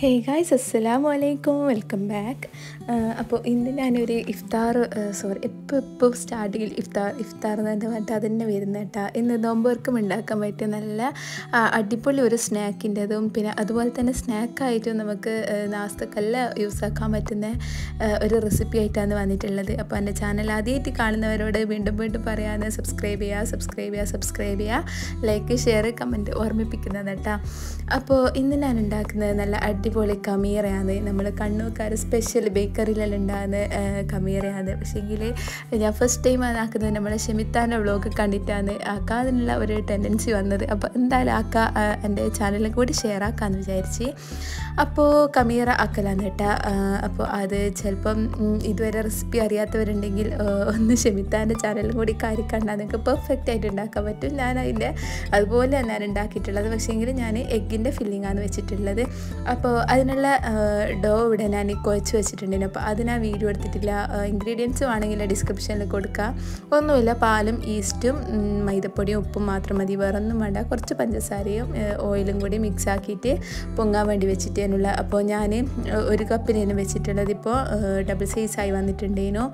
hey guys അസ്സലാമു അലൈക്കും welcome back അപ്പോൾ ഇന്ന് ഞാനൊരു ഇഫ്താർ സോറി ഇപ്പോൾ ഇപ്പോൾ സ്റ്റാർട്ടിങ്ങിൽ ഇഫ്താർ ഇഫ്താർ എന്ന് പറഞ്ഞിട്ട് അതന്നെ വരുന്ന കേട്ടോ ഇന്ന് നോമ്പർക്കും ഉണ്ടാക്കാൻ പറ്റിയ നല്ല ആ, അടിപൊളി ഒരു സ്നാക്കിൻ്റെതും പിന്നെ അതുപോലെ തന്നെ സ്നാക്കായിട്ടും നമുക്ക് നാസ്തക്കല്ല യൂസ് ആക്കാൻ പറ്റുന്ന ആ, ഒരു റെസിപ്പി ആയിട്ടാണ് വന്നിട്ടുള്ളത് അപ്പോൾ എൻ്റെ ചാനൽ ആദ്യമായിട്ട് കാണുന്നവരോട് വീണ്ടും വീണ്ടും പറയാതെ സബ്സ്ക്രൈബ് ചെയ്യുക സബ്സ്ക്രൈബ് ചെയ്യുക സബ്സ്ക്രൈബ് ചെയ്യുക ലൈക്ക് ഷെയർ കമൻറ്റ് ഓർമ്മിപ്പിക്കുന്നത് കേട്ടോ അപ്പോൾ ഇന്ന് ഞാൻ ഉണ്ടാക്കുന്നത് നല്ല അടിപൊളി കമീറയാണ് നമ്മൾ കണ്ണൂർക്കാർ സ്പെഷ്യൽ ബേക്കറിയിലെല്ലാം ഉണ്ടാകുന്ന ആ, കമീറയാണ് പക്ഷേങ്കിൽ ഞാൻ ഫസ്റ്റ് ടൈം ആണ് ആക്കുന്നത് നമ്മളെ ഷെമിത്താൻ്റെ വ്ളോഗ് കണ്ടിട്ടാണ് ആക്കാതിനുള്ള ഒരു ടെൻഡൻസി വന്നത് അപ്പോൾ എന്തായാലും ആക്ക ആ, എൻ്റെ ചാനലിൽ കൂടി ഷെയർ ആക്കാമെന്ന് വിചാരിച്ച് അപ്പോൾ കമീറ ആക്കലാണ് കേട്ടോ അപ്പോൾ അത് ചിലപ്പം ഉം, ഇതുവരെ റെസിപ്പി അറിയാത്തവരുണ്ടെങ്കിൽ ആ, ഒന്ന് ഷെമിത്താൻ്റെ ചാനലും കൂടി കാര്യം കണ്ടാൽ നിങ്ങൾക്ക് പെർഫെക്റ്റ് ആയിട്ട് ഉണ്ടാക്കാൻ പറ്റും ഞാൻ അതിൻ്റെ അതുപോലെ ഞാൻ ഉണ്ടാക്കിയിട്ടുള്ളത് പക്ഷേങ്കിൽ ഞാൻ എഗ്ഗിൻ്റെ ഫില്ലിംഗ് ആണ് വെച്ചിട്ടുള്ളത് അപ്പോൾ അതിനുള്ള ഡോ ഇവിടെ ഞാൻ കുഴച്ച് വെച്ചിട്ടുണ്ടായിരുന്നു അപ്പോൾ അത് ഞാൻ വീഡിയോ എടുത്തിട്ടില്ല ഇൻഗ്രീഡിയൻസ് വേണമെങ്കിൽ ഡിസ്ക്രിപ്ഷനിൽ കൊടുക്കാം ഒന്നുമില്ല പാലും ഈസ്റ്റും ഉം, മൈദപ്പൊടിയും ഉപ്പും മാത്രം മതി വേറെ ഒന്നും വേണ്ട കുറച്ച് പഞ്ചസാരയും ഓയിലും കൂടി മിക്സ് ആക്കിയിട്ട് പൊങ്ങാൻ വേണ്ടി വെച്ചിട്ടേനുള്ള അപ്പോൾ ഞാൻ ഒരു കപ്പിനാണ് വെച്ചിട്ടുള്ളത് ഇപ്പോൾ ഡബിൾ സൈസായി വന്നിട്ടുണ്ടേനു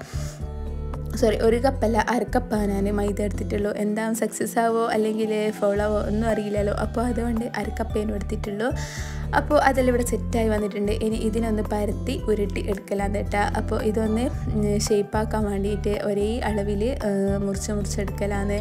സോറി ഒരു കപ്പല്ല അരക്കപ്പാണ് ഞാൻ മൈദ എടുത്തിട്ടുള്ളൂ എന്താ സക്സസ് ആവോ അല്ലെങ്കിൽ ഫോളാവോ ഒന്നും അറിയില്ലല്ലോ അപ്പോൾ അതുകൊണ്ട് അരക്കപ്പേനും എടുത്തിട്ടുള്ളൂ അപ്പോൾ അതെല്ലാം ഇവിടെ സെറ്റായി വന്നിട്ടുണ്ട് ഇനി ഇതിനൊന്ന് പരത്തി ഉരുട്ടി എടുക്കലാന്ന് കേട്ടാ അപ്പോൾ ഇതൊന്ന് ഷേപ്പാക്കാൻ വേണ്ടിയിട്ട് ഒരേ അളവിൽ മുറിച്ച് മുറിച്ചെടുക്കലാന്ന്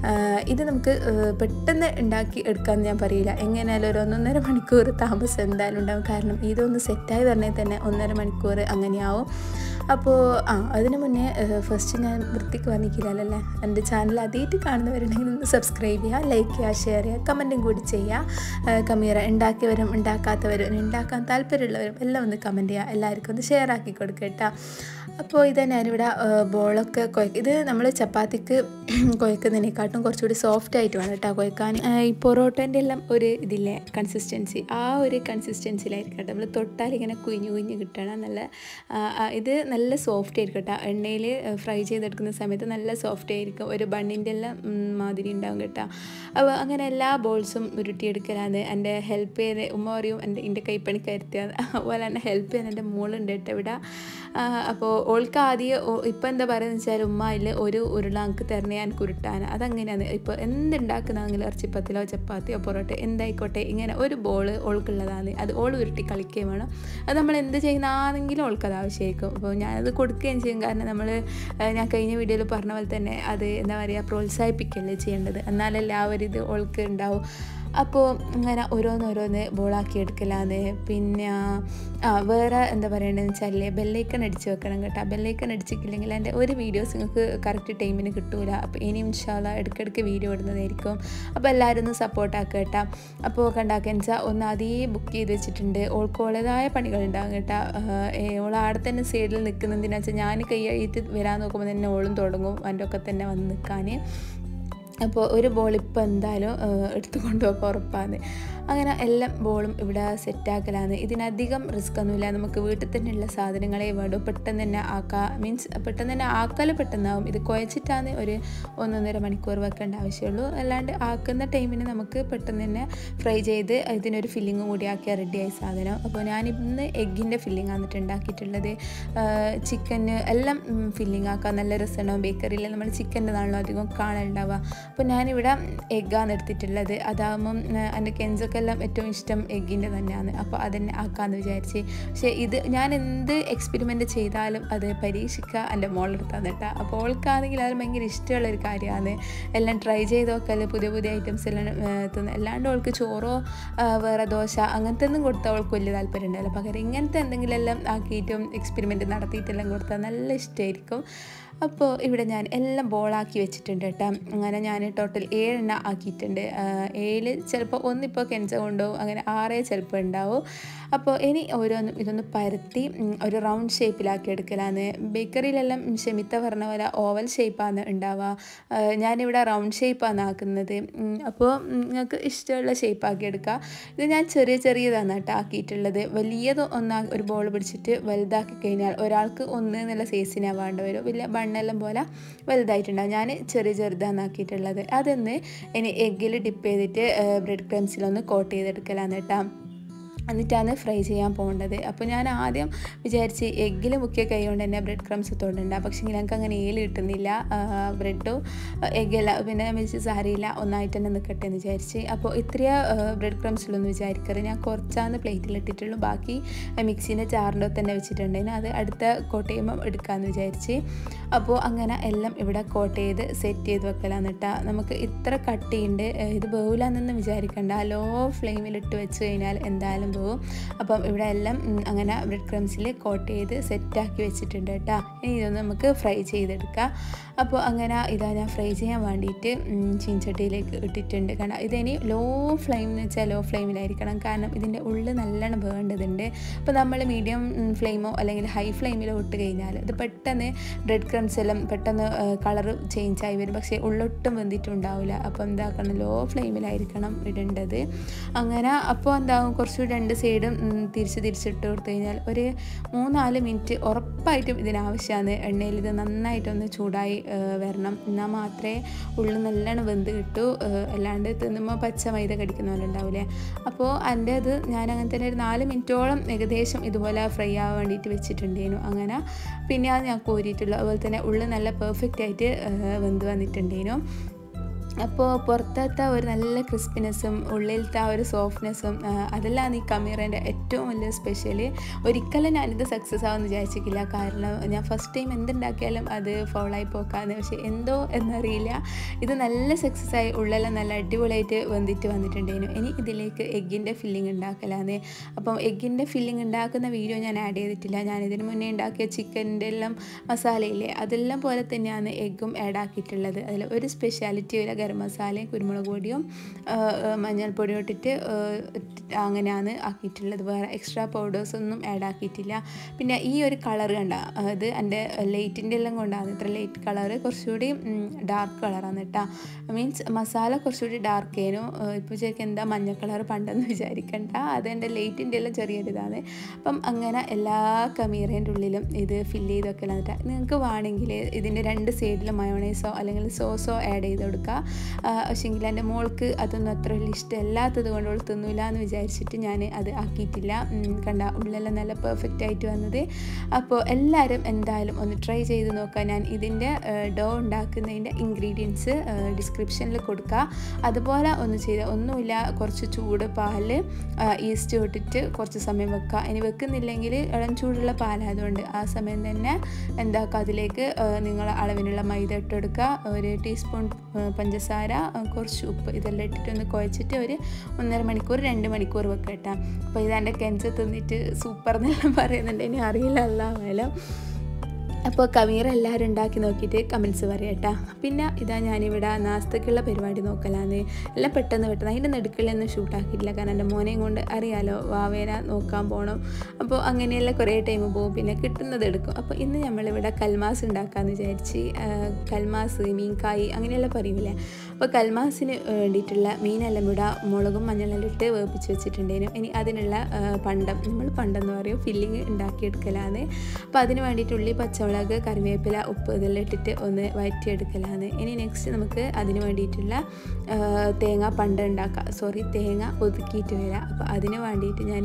ഇത് നമുക്ക് ഏഹ്, പെട്ടെന്ന് ഉണ്ടാക്കി എടുക്കാമെന്ന് ഞാൻ പറയില്ല എങ്ങനെയായാലും ഒരു ഒന്നൊന്നര മണിക്കൂർ താമസം എന്തായാലും ഉണ്ടാവും കാരണം ഇതൊന്ന് സെറ്റായി വരണേ തന്നെ ഒന്നര മണിക്കൂർ അങ്ങനെയാവും അപ്പോൾ ആ അതിന് മുന്നേ ഫസ്റ്റ് ഞാൻ വൃത്തിക്ക് പറഞ്ഞിട്ടില്ലല്ലേ എൻ്റെ ചാനൽ ആദ്യമായിട്ട് കാണുന്നവരുണ്ടെങ്കിൽ ഒന്ന് സബ്സ്ക്രൈബ് ചെയ്യുക ലൈക്ക് ചെയ്യുക ഷെയർ ചെയ്യുക കമൻറ്റും കൂടി ചെയ്യുക കമീറ ഉണ്ടാക്കിയവരും ഉണ്ടാക്കാത്തവരും ഉണ്ടാക്കാൻ താല്പര്യമുള്ളവരും എല്ലാം ഒന്ന് കമൻറ്റ് ചെയ്യുക എല്ലാവർക്കും ഒന്ന് ഷെയർ ആക്കി കൊടുക്കുക കേട്ടോ അപ്പോൾ ഇത് ഞാനിവിടെ ബോളൊക്കെ കുഴ ഇത് നമ്മൾ ചപ്പാത്തിക്ക് കുഴക്കുന്നതിനെക്കാട്ടും കുറച്ചുകൂടി സോഫ്റ്റ് ആയിട്ട് വേണം കേട്ടോ കുഴക്കാൻ ആ, ഈ പൊറോട്ടേൻ്റെ എല്ലാം ഒരു ഇതില്ലേ കൺസിസ്റ്റൻസി ആ ഒരു കൺസിസ്റ്റൻസിയിലായിരിക്കും കേട്ടോ നമ്മൾ തൊട്ടാൽ ഇങ്ങനെ കുഞ്ഞു കുഞ്ഞ് കിട്ടണം നല്ല ആ, ആ, ഇത് നല്ല സോഫ്റ്റ് ആയിരിക്കും കേട്ടോ എണ്ണയിൽ ഫ്രൈ ചെയ്തെടുക്കുന്ന സമയത്ത് നല്ല സോഫ്റ്റ് ആയിരിക്കും ഒരു ബണ്ണിൻ്റെ എല്ലാം ഉം, മാതിരി ഉണ്ടാവും കേട്ടോ അപ്പോൾ അങ്ങനെ എല്ലാ ബോൾസും ഉരുട്ടിയെടുക്കലാണ് എൻ്റെ ഹെൽപ്പ് ചെയ്ത് ഉമ്മ പറയും എൻ്റെ എൻ്റെ കൈപ്പണിക്കരുത്തിയാണ് അതുപോലെ തന്നെ ഹെൽപ്പ് ചെയ്യാൻ എൻ്റെ മോളുണ്ട് കേട്ടോ ഇവിടെ ആ, അപ്പോൾ ഓൾക്ക് ആദ്യം ഓ- ഇപ്പം എന്താ പറയുക വെച്ചാൽ ഉമ്മ അതിൽ ഒരു ഉരുള എനിക്ക് തരണേ എനിക്ക് ഉരുട്ടാൻ അതങ്ങനെയാണ് ഇപ്പോൾ എന്തുണ്ടാക്കുന്നതെങ്കിലും ഇറച്ചിപ്പത്തിലോ ചപ്പാത്തിയോ പൊറോട്ട എന്തായിക്കോട്ടെ ഇങ്ങനെ ഒരു ബോൾ ഓൾക്കുള്ളതാണ് അത് ഓൾ ഉരുട്ടി കളിക്കുകയും വേണം അത് നമ്മൾ എന്ത് ചെയ്യുന്നതാണെങ്കിലും ഓൾക്കത് ആവശ്യമായിരിക്കും അപ്പോൾ ഞാനത് കൊടുക്കുകയും ചെയ്യും കാരണം നമ്മൾ ഞാൻ കഴിഞ്ഞ വീഡിയോയിൽ പറഞ്ഞ പോലെ തന്നെ അത് എന്താ പറയുക പ്രോത്സാഹിപ്പിക്കുകയല്ലേ ചെയ്യേണ്ടത് എന്നാലല്ലേ ആ ഒരു ഇത് ഓൾക്ക് ഉണ്ടാവും അപ്പോൾ ഇങ്ങനെ ഓരോന്നോരോന്ന് ബോളാക്കി എടുക്കലാന്ന് പിന്നെ ആ വേറെ എന്താ പറയണമെന്ന് വെച്ചാൽ ബെല്ലൈക്കൺ അടിച്ച് വെക്കണം കേട്ടോ ബെല്ലൈക്കൺ അടിച്ചിട്ടില്ലെങ്കിൽ എൻ്റെ ഒരു വീഡിയോസ് നിങ്ങൾക്ക് കറക്റ്റ് ടൈമിന് കിട്ടൂല അപ്പോൾ ഇനി ഇൻഷാല്ല ഇടയ്ക്കിടയ്ക്ക് വീഡിയോ ഇടുന്നതായിരിക്കും അപ്പോൾ എല്ലാവരും ഒന്ന് സപ്പോർട്ട് ആക്കുക കേട്ടോ അപ്പോൾ കണ്ടാക്കാൻ വെച്ചാൽ ഒന്ന് അതേ ബുക്ക് ചെയ്ത് വെച്ചിട്ടുണ്ട് ഓൾക്കോളേതായ പണികളുണ്ടാകും കേട്ടോ ഓൾ അവിടെ തന്നെ സൈഡിൽ നിൽക്കുന്നതിനാ വെച്ചാൽ ഞാൻ കൈ കഴിയിട്ട് വരാൻ നോക്കുമ്പോൾ തന്നെ ഓളും തുടങ്ങും എൻ്റെ ഒക്കെ തന്നെ വന്ന് നിൽക്കാൻ അപ്പോൾ ഒരു ബോൾ ഇപ്പോൾ എന്തായാലും എടുത്തു കൊണ്ടുപോകാൻ ഉറപ്പാണ് അങ്ങനെ എല്ലാം ബോളും ഇവിടെ സെറ്റാക്കലാണ് ഇതിനധികം റിസ്ക് ഒന്നുമില്ല നമുക്ക് വീട്ടിൽ തന്നെയുള്ള സാധനങ്ങളെ വേണ്ടൂ പെട്ടെന്ന് തന്നെ ആക്കാം മീൻസ് പെട്ടെന്ന് തന്നെ ആക്കൽ പെട്ടെന്നാവും ഇത് കുഴച്ചിട്ടാണ് ഒരു ഒന്നൊന്നര മണിക്കൂർ വെക്കേണ്ട ആവശ്യമുള്ളൂ അല്ലാണ്ട് ആക്കുന്ന ടൈമിന് നമുക്ക് പെട്ടെന്ന് തന്നെ ഫ്രൈ ചെയ്ത് ഇതിനൊരു ഫില്ലിങ്ങും കൂടി ആക്കിയാൽ റെഡിയായി സാധനം അപ്പോൾ ഞാനിന്ന് എഗ്ഗിൻ്റെ ഫില്ലിംഗ് ആണ് ഉണ്ടാക്കിയിട്ടുള്ളത് ചിക്കന് എല്ലാം ഫില്ലിംഗ് ആക്കാൻ നല്ല രസമുണ്ടാവും ബേക്കറിയിൽ നമ്മൾ ചിക്കൻ്റെതാണല്ലോ അധികം കാണലുണ്ടാവുക അപ്പോൾ ഞാനിവിടെ എഗ്ഗാണ് എടുത്തിട്ടുള്ളത് അതാകുമ്പം എൻ്റെ കെൻസൊക്കെ എല്ലാം ഏറ്റവും ഇഷ്ടം എഗ്ഗിൻ്റെ തന്നെയാണ് അപ്പോൾ അതന്നെ ആക്കാമെന്ന് വിചാരിച്ച് പക്ഷേ ഇത് ഞാൻ എന്ത് എക്സ്പെരിമെൻ്റ് ചെയ്താലും അത് പരീക്ഷിക്കുക എൻ്റെ മോളെടുത്താണ് കേട്ടോ അപ്പോൾ ഓൾക്കാണെങ്കിൽ അത് ഭയങ്കര ഇഷ്ടമുള്ള ഒരു കാര്യമാണ് എല്ലാം ട്രൈ ചെയ്ത് നോക്കല് പുതിയ പുതിയ ഐറ്റംസ് എല്ലാം ഏഹ്, തിന്ന് അല്ലാണ്ട് അവൾക്ക് ചോറോ ആ, വേറെ ദോശ അങ്ങനത്തെ ഒന്നും കൊടുത്താൽ അവൾക്ക് വലിയ താല്പര്യം ഉണ്ടാവില്ല പകരം ഇങ്ങനത്തെ എന്തെങ്കിലും എല്ലാം ആക്കിയിട്ടും എക്സ്പെരിമെൻറ്റ് നടത്തിയിട്ടെല്ലാം കൊടുത്താൽ നല്ല ഇഷ്ടമായിരിക്കും അപ്പോൾ ഇവിടെ ഞാൻ എല്ലാം ബോളാക്കി വെച്ചിട്ടുണ്ട് കേട്ടോ അങ്ങനെ ഞാൻ ടോട്ടൽ ഏഴെണ്ണ ആക്കിയിട്ടുണ്ട് ആ, ഏഴിൽ ചിലപ്പോൾ ഒന്നിപ്പോൾ കെൻസ കൊണ്ടുപോകും അങ്ങനെ ആറേ ചിലപ്പോൾ ഉണ്ടാവും അപ്പോൾ ഇനി ഓരോന്നും ഇതൊന്ന് പരത്തി ഉം, ഒരു റൗണ്ട് ഷേപ്പിലാക്കി എടുക്കലാണ് ബേക്കറിയിലെല്ലാം ഷെമിത്ത പറഞ്ഞ പോലെ ഓവൽ ഷേപ്പാണ് ഉണ്ടാവുക ആ, ഞാനിവിടെ റൗണ്ട് ഷേപ്പാണ് ആക്കുന്നത് ഉം, അപ്പോൾ ഉം, നിങ്ങൾക്ക് ഇഷ്ടമുള്ള ഷേപ്പാക്കി എടുക്കുക ഇത് ഞാൻ ചെറിയ ചെറിയതാണ് കേട്ടോ ആക്കിയിട്ടുള്ളത് വലിയത് ഒന്നാ ഒരു ബോൾ പിടിച്ചിട്ട് വലുതാക്കി കഴിഞ്ഞാൽ ഒരാൾക്ക് ഒന്ന് എന്നുള്ള സൈസിനാണ് വേണ്ട വരും വലിയ ബണ്ണെല്ലാം പോലെ വലുതായിട്ടുണ്ടാവും ഞാൻ ചെറിയ ചെറുതാണ് ആക്കിയിട്ടുള്ളത് അതൊന്ന് ഇനി എഗ്ഗിൽ ഡിപ്പ് ചെയ്തിട്ട് ബ്രെഡ് ക്രംസിലൊന്ന് കോട്ട് ചെയ്തെടുക്കലാണ് കേട്ടോ എന്നിട്ടാണ് ഫ്രൈ ചെയ്യാൻ പോകേണ്ടത് അപ്പോൾ ഞാൻ ആദ്യം വിചാരിച്ച് എഗ്ഗിൽ മുക്കിയ കൈ കൊണ്ട് തന്നെ ബ്രെഡ് ക്രംസ് തൊടുന്നുണ്ട് പക്ഷേ ഞങ്ങൾക്ക് അങ്ങനെ ഏല് കിട്ടുന്നില്ല ബ്രെഡും എഗ്ഗല്ല പിന്നെ ഞാൻ വെച്ച് സാരിയില്ല ഒന്നായിട്ട് തന്നെ നിൽക്കട്ടെ എന്ന് വിചാരിച്ച് അപ്പോൾ ഇത്രയ ബ്രെഡ് ക്രംസിലൊന്നും വിചാരിക്കരുത് ഞാൻ കുറച്ചാണ് പ്ലേറ്റിലിട്ടിട്ടുള്ളൂ ബാക്കി മിക്സീൻ്റെ ചാറിൻ്റെ തന്നെ വെച്ചിട്ടുണ്ടായിരുന്നു അത് അടുത്ത കോട്ട് ചെയ്യുമ്പം എടുക്കാമെന്ന് വിചാരിച്ച് അപ്പോൾ അങ്ങനെ എല്ലാം ഇവിടെ കോട്ട് ചെയ്ത് സെറ്റ് ചെയ്ത് വെക്കലാന്ന് കേട്ടോ നമുക്ക് ഇത്ര കട്ടിയുണ്ട് ഇത് ബഹുലാന്നൊന്നും വിചാരിക്കണ്ട ലോ ഫ്ലെയിമിലിട്ട് വെച്ച് കഴിഞ്ഞാൽ എന്തായാലും പോകും അപ്പം ഇവിടെ എല്ലാം അങ്ങനെ ബ്രെഡ് ക്രംസിൽ കോട്ട് ചെയ്ത് സെറ്റാക്കി വെച്ചിട്ടുണ്ട് കേട്ടോ ഇനി ഇതൊന്ന് നമുക്ക് ഫ്രൈ ചെയ്തെടുക്കാം അപ്പോൾ അങ്ങനെ ഇതാ ഞാൻ ഫ്രൈ ചെയ്യാൻ വേണ്ടിയിട്ട് ചീൻചട്ടിയിലേക്ക് ഇട്ടിട്ടുണ്ട് കാരണം ഇതിനി ലോ ഫ്ലെയിം എന്ന് വെച്ചാൽ ലോ ഫ്ലെയിമിലായിരിക്കണം കാരണം ഇതിൻ്റെ ഉള്ളിൽ നല്ലോണം വേണ്ടതുണ്ട് അപ്പോൾ നമ്മൾ മീഡിയം ഫ്ലെയിമോ അല്ലെങ്കിൽ ഹൈ ഫ്ലെയിമിലോ ഇട്ട് കഴിഞ്ഞാൽ ഇത് പെട്ടെന്ന് ബ്രെഡ് ക്രംസ് എല്ലാം പെട്ടെന്ന് കളറ് ചേഞ്ച് ആയി വരും പക്ഷേ ഉള്ളൊട്ടും വെന്തിട്ടുണ്ടാവില്ല അപ്പോൾ എന്താക്കണം ലോ ഫ്ലെയിമിലായിരിക്കണം ഇടേണ്ടത് അങ്ങനെ അപ്പോൾ എന്താകും കുറച്ച് രണ്ട് സൈഡും തിരിച്ച് തിരിച്ചിട്ട് കൊടുത്തു കഴിഞ്ഞാൽ ഒരു മൂന്നാല് മിനിറ്റ് ഉറപ്പായിട്ടും ഇതിനാവശ്യമാണ് എണ്ണയിൽ ഇത് നന്നായിട്ടൊന്ന് ചൂടായി വരണം എന്നാൽ മാത്രമേ ഉള്ളിൽ നല്ലോണം വെന്ത് കിട്ടൂ അല്ലാണ്ട് തിന്നുമ്പോൾ പച്ച മൈദ കടിക്കുന്ന പോലെ ഉണ്ടാവില്ലേ അപ്പോൾ എൻ്റെ അത് ഞാൻ അങ്ങനെ തന്നെ ഒരു നാല് മിനിറ്റോളം ഏകദേശം ഇതുപോലെ ഫ്രൈ ആവാൻ വേണ്ടിയിട്ട് വെച്ചിട്ടുണ്ടേനു അങ്ങനെ പിന്നെ അത് ഞാൻ കോരിയിട്ടുള്ളൂ അതുപോലെ തന്നെ ഉള്ളിൽ നല്ല പെർഫെക്റ്റ് ആയിട്ട് വെന്ത് വന്നിട്ടുണ്ടേനു അപ്പോൾ പുറത്തത്തെ ഒരു നല്ല ക്രിസ്പിനെസ്സും ഉള്ളിലത്തെ ആ ഒരു സോഫ്റ്റ്നെസ്സും അതെല്ലാം ഈ കമീറേൻ്റെ ഏറ്റവും വലിയ സ്പെഷ്യൽ ഒരിക്കലും ഞാനിത് സക്സസ് ആവുമെന്ന് വിചാരിച്ചിട്ടില്ല കാരണം ഞാൻ ഫസ്റ്റ് ടൈം എന്തുണ്ടാക്കിയാലും അത് ഫോളായി പോക്കാന്ന് പക്ഷേ എന്തോ എന്നറിയില്ല ഇത് നല്ല സക്സസ് ആയി ഉള്ളെല്ലാം നല്ല അടിപൊളിയായിട്ട് വന്നിട്ട് വന്നിട്ടുണ്ടായിരുന്നു ഇനി ഇതിലേക്ക് എഗ്ഗിൻ്റെ ഫില്ലിംഗ് ഉണ്ടാക്കലാന്ന് അപ്പം എഗ്ഗിൻ്റെ ഫില്ലിംഗ് ഉണ്ടാക്കുന്ന വീഡിയോ ഞാൻ ആഡ് ചെയ്തിട്ടില്ല ഞാൻ ഇതിന് മുന്നേ ഉണ്ടാക്കിയ ചിക്കൻ്റെ എല്ലാം മസാലയില്ലേ അതെല്ലാം പോലെ തന്നെയാണ് എഗ്ഗും ആഡ് ആക്കിയിട്ടുള്ളത് അതിൽ ഒരു സ്പെഷ്യാലിറ്റി ഒരു ഗരം മസാലയും കുരുമുളക് പൊടിയും മഞ്ഞൾപ്പൊടിയും ഇട്ടിട്ട് അങ്ങനെയാണ് ആക്കിയിട്ടുള്ളത് വേറെ എക്സ്ട്രാ പൗഡേഴ്സ് ഒന്നും ആഡ് ആക്കിയിട്ടില്ല പിന്നെ ഈ ഒരു കളർ കണ്ട അത് എൻ്റെ ലൈറ്റിൻ്റെ എല്ലാം കൊണ്ടാണ് ഇത്ര ലൈറ്റ് കളർ കുറച്ചുകൂടി ഡാർക്ക് കളറാണ് കേട്ടോ മീൻസ് മസാല കുറച്ചുകൂടി ഡാർക്ക് ആയിരുന്നു ഇപ്പോൾ ശരിക്കും എന്താ മഞ്ഞ കളർ പണ്ടെന്ന് വിചാരിക്കണ്ട അത് എൻ്റെ ലൈറ്റിൻ്റെ എല്ലാം ചെറിയൊരിതാണ് അപ്പം അങ്ങനെ എല്ലാ കമീറേൻ്റെ ഉള്ളിലും ഇത് ഫില്ല് ചെയ്ത് വെക്കലാണ് കേട്ടോ നിങ്ങൾക്ക് വേണമെങ്കിൽ ഇതിൻ്റെ രണ്ട് സൈഡിലും മയോണൈസോ അല്ലെങ്കിൽ സോസോ ആഡ് ചെയ്ത് കൊടുക്കുക പക്ഷേങ്കിൽ എൻ്റെ മോൾക്ക് അതൊന്നും അത്ര വലിയ ഇഷ്ടമല്ലാത്തത് കൊണ്ട് അവൾ തിന്നില്ല എന്ന് വിചാരിച്ചിട്ട് ഞാൻ അത് ആക്കിയിട്ടില്ല കണ്ട ഉള്ളെല്ലാം നല്ല പെർഫെക്റ്റ് ആയിട്ട് വന്നത് അപ്പോൾ എല്ലാവരും എന്തായാലും ഒന്ന് ട്രൈ ചെയ്ത് നോക്കാം ഞാൻ ഇതിൻ്റെ ഡോ ഉണ്ടാക്കുന്നതിൻ്റെ ഇൻഗ്രീഡിയൻസ് ഡിസ്ക്രിപ്ഷനിൽ കൊടുക്കുക അതുപോലെ ഒന്ന് ചെയ്ത് ഒന്നുമില്ല കുറച്ച് ചൂട് പാല് ഈസ്റ്റ് ഇട്ടിട്ട് കുറച്ച് സമയം വെക്കുക ഇനി വെക്കുന്നില്ലെങ്കിൽ ഇളം ചൂടുള്ള പാലായതുകൊണ്ട് ആ സമയം തന്നെ എന്താക്കുക അതിലേക്ക് നിങ്ങൾ അളവിനുള്ള മൈദ ഇട്ടെടുക്കുക ഒരു ടീസ്പൂൺ പഞ്ചസാര കുറച്ച് ഉപ്പ് ഇതെല്ലാം ഇട്ടിട്ട് ഒന്ന് കുഴച്ചിട്ട് ഒരു ഒന്നര മണിക്കൂർ രണ്ട് മണിക്കൂർ വെക്കുക കേട്ടോ അപ്പോൾ ഇതെൻ്റെ കെൻസ് തിന്നിട്ട് സൂപ്പർ എന്നെല്ലാം പറയുന്നുണ്ട് ഇനി അറിയില്ല അല്ല വേല അപ്പോൾ കമീർ എല്ലാവരും ഉണ്ടാക്കി നോക്കിയിട്ട് കമൻസ് പറയാം കേട്ടോ പിന്നെ ഇതാ ഞാനിവിടെ നാസ്തക്കുള്ള പരിപാടി നോക്കലാന്ന് എല്ലാം പെട്ടെന്ന് പെട്ടെന്ന് അതിൻ്റെ നടുക്കളൊന്നും ഷൂട്ടാക്കിയിട്ടില്ല കാരണം എൻ്റെ മോനെയും കൊണ്ട് അറിയാലോ വാവേന നോക്കാൻ പോകണം അപ്പോൾ അങ്ങനെയെല്ലാം കുറേ ടൈം പോകും പിന്നെ കിട്ടുന്നത് എടുക്കും അപ്പോൾ ഇന്ന് നമ്മളിവിടെ കൽമാസ് ഉണ്ടാക്കാമെന്ന് വിചാരിച്ച് കൽമാസ് മീൻകായി അങ്ങനെയെല്ലാം പറയൂലേ അപ്പോൾ കൽമാസിന് വേണ്ടിയിട്ടുള്ള മീനെല്ലാം ഇവിടെ മുളകും മഞ്ഞളെല്ലാം ഇട്ട് വേപ്പിച്ച് വെച്ചിട്ടുണ്ടായിരുന്നു ഇനി അതിനുള്ള പണ്ടം നമ്മൾ പണ്ടെന്ന് പറയും ഫില്ലിങ് ഉണ്ടാക്കിയെടുക്കലാണ് അപ്പോൾ അതിന് വേണ്ടിയിട്ട് ഉള്ളി പച്ചമുളക് കറിവേപ്പില ഉപ്പ് ഇതെല്ലാം ഇട്ടിട്ട് ഒന്ന് വഴറ്റിയെടുക്കലാണ് ഇനി നെക്സ്റ്റ് നമുക്ക് അതിന് വേണ്ടിയിട്ടുള്ള തേങ്ങ പണ്ട ഉണ്ടാക്കാം സോറി തേങ്ങ ഒതുക്കിയിട്ട് വരാം അപ്പോൾ അതിന് വേണ്ടിയിട്ട് ഞാൻ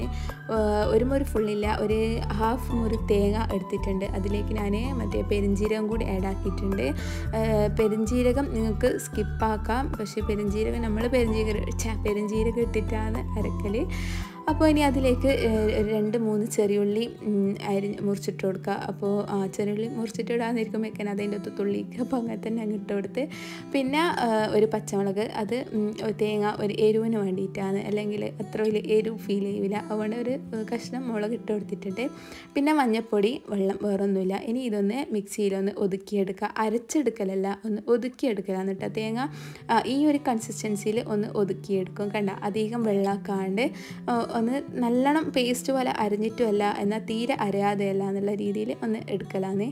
ഒരു മുറി ഫുള്ളില്ല ഒരു ഹാഫ് മുറി തേങ്ങ എടുത്തിട്ടുണ്ട് അതിലേക്ക് ഞാൻ മറ്റേ പെരിഞ്ജീരകം കൂടി ആഡ് ആക്കിയിട്ടുണ്ട് പെരിഞ്ജീരകം നിങ്ങൾക്ക് സ്കിപ്പാക്കാം പക്ഷേ പെരിഞ്ജീരകം നമ്മൾ പെരിഞ്ജീരകം പെരിഞ്ജീരകം ഇട്ടിട്ടാണ് അരക്കൽ അപ്പോൾ ഇനി അതിലേക്ക് രണ്ട് മൂന്ന് ചെറിയുള്ളി അരി മുറിച്ചിട്ട് കൊടുക്കുക അപ്പോൾ ആ ചെറിയുള്ളി മുറിച്ചിട്ട് ഇടാന്നിരിക്കുമ്പോഴേക്കാൻ അതിൻ്റെ ഒത്ത് തുള്ളിക്കുക അപ്പോൾ അങ്ങനെ തന്നെ അങ്ങ് ഇട്ട് കൊടുത്ത് പിന്നെ ഒരു പച്ചമുളക് അത് തേങ്ങ ഒരു എരിവിന് വേണ്ടിയിട്ടാണ് അല്ലെങ്കിൽ അത്ര വലിയ എരിവ് ഫീൽ ചെയ്യില്ല അതുകൊണ്ട് ഒരു കഷ്ണം മുളക് ഇട്ട് കൊടുത്തിട്ടുണ്ട് പിന്നെ മഞ്ഞൾപ്പൊടി വെള്ളം വേറൊന്നുമില്ല ഇനി ഇതൊന്ന് മിക്സിയിലൊന്ന് ഒതുക്കിയെടുക്കുക അരച്ചെടുക്കലല്ല ഒന്ന് ഒതുക്കിയെടുക്കലാണ് കേട്ടോ തേങ്ങ ഈ ഒരു കൺസിസ്റ്റൻസിയിൽ ഒന്ന് ഒതുക്കിയെടുക്കും കണ്ട അധികം വെള്ളമാക്കാണ്ട് ഒന്ന് നല്ലോണം പേസ്റ്റ് പോലെ അരിഞ്ഞിട്ടുമല്ല എന്നാൽ തീരെ അരയാതെയല്ല എന്നുള്ള രീതിയിൽ ഒന്ന് എടുക്കലാന്ന്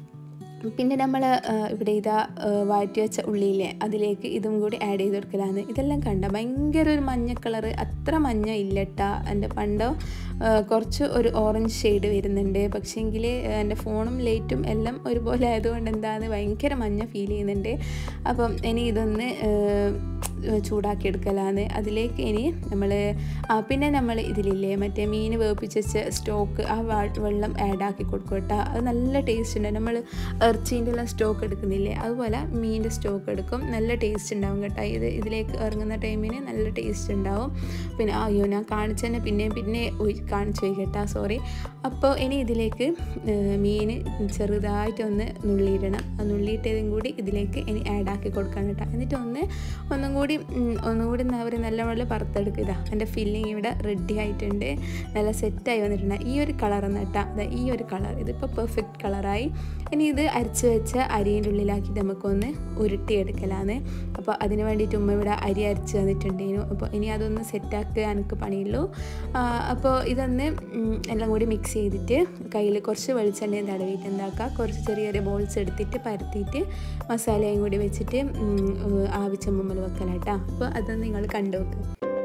പിന്നെ നമ്മൾ ഇവിടെ ഇതാ വാറ്റി വെച്ച ഉള്ളിയില്ലേ അതിലേക്ക് ഇതും കൂടി ആഡ് ചെയ്ത് കൊടുക്കലാണ് ഇതെല്ലാം കണ്ട ഭയങ്കര ഒരു മഞ്ഞ കളറ് അത്ര മഞ്ഞ ഇല്ലട്ട എൻ്റെ പണ്ടോ കുറച്ച് ഒരു ഓറഞ്ച് ഷെയ്ഡ് വരുന്നുണ്ട് പക്ഷേങ്കിൽ എൻ്റെ ഫോണും ലൈറ്റും എല്ലാം ഒരുപോലെ ആയതുകൊണ്ട് എന്താണ് ഭയങ്കര മഞ്ഞ ഫീൽ ചെയ്യുന്നുണ്ട് അപ്പം ഇനി ഇതൊന്ന് ചൂടാക്കി എടുക്കലാണ് അതിലേക്ക് ഇനി നമ്മൾ പിന്നെ നമ്മൾ ഇതിലില്ലേ മറ്റേ മീൻ വേപ്പിച്ച് വെച്ച സ്റ്റോക്ക് ആ വെള്ളം ആഡാക്കി കൊടുക്കും കേട്ടോ അത് നല്ല ടേസ്റ്റ് ഉണ്ട് നമ്മൾ ഇറച്ചീൻ്റെ എല്ലാം സ്റ്റോക്ക് എടുക്കുന്നില്ലേ അതുപോലെ മീനിൻ്റെ സ്റ്റോക്ക് എടുക്കും നല്ല ടേസ്റ്റ് ഉണ്ടാവും കേട്ടോ ഇത് ഇതിലേക്ക് ഇറങ്ങുന്ന ടൈമിന് നല്ല ടേസ്റ്റ് ഉണ്ടാവും പിന്നെ അയ്യോ ഞാൻ കാണിച്ചു തന്നെ പിന്നെയും പിന്നെ കാണിച്ചു പോയി കേട്ടോ സോറി അപ്പോൾ ഇനി ഇതിലേക്ക് മീൻ ചെറുതായിട്ടൊന്ന് നുള്ളിയിടണം ആ നുള്ളിയിട്ടതും കൂടി ഇതിലേക്ക് ഇനി ആഡാക്കി കൊടുക്കണം കേട്ടോ എന്നിട്ട് ഒന്ന് ഒന്നും കൂടി ഒന്നും കൂടി എന്താ പറയുക നല്ലവണ്ണം വറുത്തെടുക്കുക ഇതാ എൻ്റെ ഫില്ലിങ് ഇവിടെ റെഡി ആയിട്ടുണ്ട് നല്ല സെറ്റായി വന്നിട്ടുണ്ട് ഈ ഒരു കളർ എന്നിട്ടാ അതാ ഈ ഒരു കളർ ഇതിപ്പോൾ പെർഫെക്റ്റ് കളറായി ഇനി ഇത് അരച്ച് വെച്ച അരിൻ്റെ ഉള്ളിലാക്കിയിട്ട് നമുക്കൊന്ന് ഉരുട്ടിയെടുക്കലാണ് അപ്പോൾ അതിന് വേണ്ടിയിട്ട് ഉമ്മ ഇവിടെ അരി അരച്ച് തന്നിട്ടുണ്ടേനു അപ്പോൾ ഇനി അതൊന്ന് സെറ്റാക്കുക എനിക്ക് പണിയുള്ളൂ അപ്പോൾ ഇതൊന്ന് എല്ലാം കൂടി മിക്സ് ചെയ്തിട്ട് കയ്യിൽ കുറച്ച് വെളിച്ചെണ്ണയും തടവിയിട്ട് എന്താക്കുക കുറച്ച് ചെറിയ ചെറിയ ബോൾസ് എടുത്തിട്ട് പരത്തിയിട്ട് മസാലയും കൂടി വെച്ചിട്ട് ആവിച്ചമ്മൽ വെക്കലാട്ടാ അപ്പോൾ അത് നിങ്ങൾ കണ്ടു നോക്ക്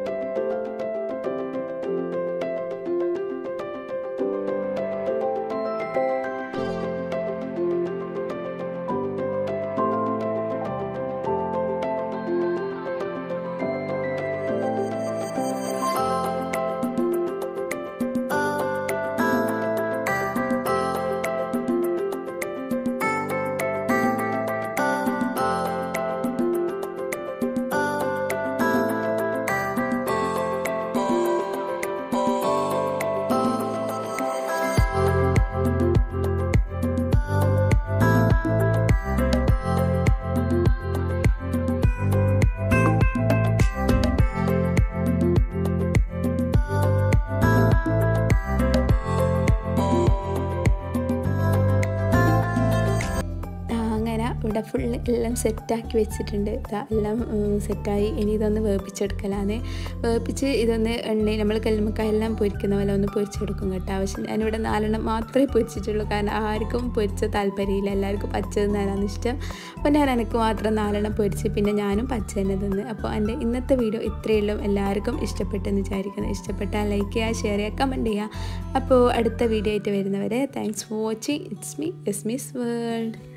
ഇവിടെ ഫുൾ എല്ലാം സെറ്റാക്കി വെച്ചിട്ടുണ്ട് എല്ലാം സെറ്റായി ഇനി ഇതൊന്ന് വേപ്പിച്ചെടുക്കലാണ് വേപ്പിച്ച് ഇതൊന്ന് എണ്ണ നമ്മൾ കല്ലുമ്മക്കായെല്ലാം പൊരിക്കുന്ന പോലെ ഒന്ന് പൊരിച്ചെടുക്കും കേട്ടോ ആവശ്യം ഞാനിവിടെ നാലെണ്ണം മാത്രമേ പൊരിച്ചിട്ടുള്ളൂ കാരണം ആർക്കും പൊരിച്ച താല്പര്യമില്ല എല്ലാവർക്കും പച്ച തിന്നാനാണ് ഇഷ്ടം അപ്പോൾ ഞാൻ എനിക്ക് മാത്രം നാലെണ്ണം പൊരിച്ച് പിന്നെ ഞാനും പച്ച തന്നെ തിന്ന് അപ്പോൾ എൻ്റെ ഇന്നത്തെ വീഡിയോ ഇത്രയേ ഉള്ളൂ എല്ലാവർക്കും ഇഷ്ടപ്പെട്ടെന്ന് വിചാരിക്കുന്നു ഇഷ്ടപ്പെട്ടാൽ ലൈക്ക് ചെയ്യുക ഷെയർ ചെയ്യുക കമൻറ്റ് ചെയ്യുക അപ്പോൾ അടുത്ത വീഡിയോ ആയിട്ട് വരുന്നവരെ thanks for watching it's me S miss world